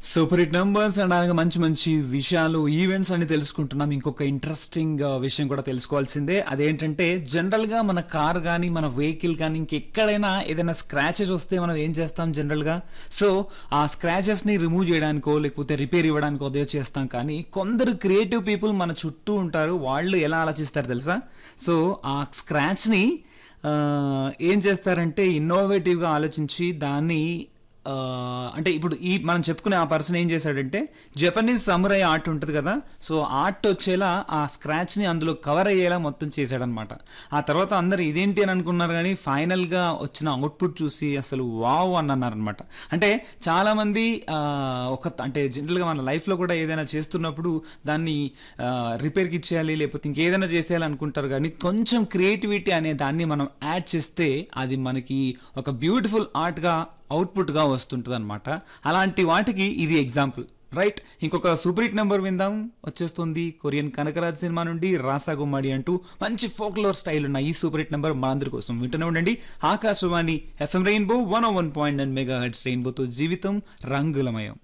super hit numbers అనగా మంచి మంచి విషయాలు ఈవెంట్స్ అని తెలుసుకుంటున్నాం ఇంకొక ఇంట్రెస్టింగ్ విషయం కూడా తెలుసుకోవాల్సిందే అదేంటంటే జనరల్ గా మన కార్ కానీ మన వెహికల్ కానీ ఇంకెక్కడైనా ఏదైనా స్క్రాచెస్ వస్తే మనం ఏం చేస్తాం జనరల్ గా సో ఆ స్క్రాచెస్ ని రిమూవ్ చేయడానికో లేకపోతే రిపేర్ ఇవ్వడానికో అదే చేస్తాం కానీ కొందరు క్రియేటివ్ పీపుల్ మన చుట్టూ ఉంటారు వాళ్ళు ఎలా ఆలోచిస్తారు తెలుసా సో ఆ స్క్రాచ్ ని ఆ, ఏం చేస్తారంటే ఇన్నోవేటివ్గా ఆలోచించి దాన్ని ఆ, అంటే ఇప్పుడు ఈ మనం చెప్పుకునే ఆ పర్సన్ ఏం చేశాడంటే జపనీస్ సమురై ఆర్ట్ ఉంటుంది కదా సో ఆర్ట్ వచ్చేలా ఆ స్క్రాచ్ ని అందులో కవర్ అయ్యేలా మొత్తం చేశాడనమాట ఆ తర్వాత అందరు ఇదేంటి అని అనుకున్నారు కానీ ఫైనల్ గా వచ్చిన అవుట్పుట్ చూసి అసలు వావ్ అని అన్నారు అనమాట అంటే చాలా మంది ఆ, ఒక అంటే జనరల్ గా మన లైఫ్ లో కూడా ఏదైనా చేస్తున్నప్పుడు దాన్ని రిపేర్కి ఇచ్చేయాలి లేకపోతే ఇంకేదైనా చేసేయాలి అనుకుంటారు కానీ కొంచెం క్రియేటివిటీ అనే దాన్ని మనం యాడ్ చేస్తే అది మనకి ఒక బ్యూటిఫుల్ ఆర్ట్ గా అవుట్పుట్ గా వస్తుంటుంది అనమాట అలాంటి వాటికి ఇది ఎగ్జాంపుల్ రైట్ ఇంకొక సూపర్ హిట్ నెంబర్ విందాం వచ్చేస్తుంది కొరియన్ కనకరాజ్ సినిమా నుండి రాసా గుమ్మడి అంటూ మంచి ఫోక్లోర్ స్టైల్ ఉన్న ఈ సూపర్ హిట్ నెంబర్ మనందరి కోసం వింటూనే ఉండండి Akashvani FM rainbow one one point and mega heads రెయిన్బోతో జీవితం రంగులమయం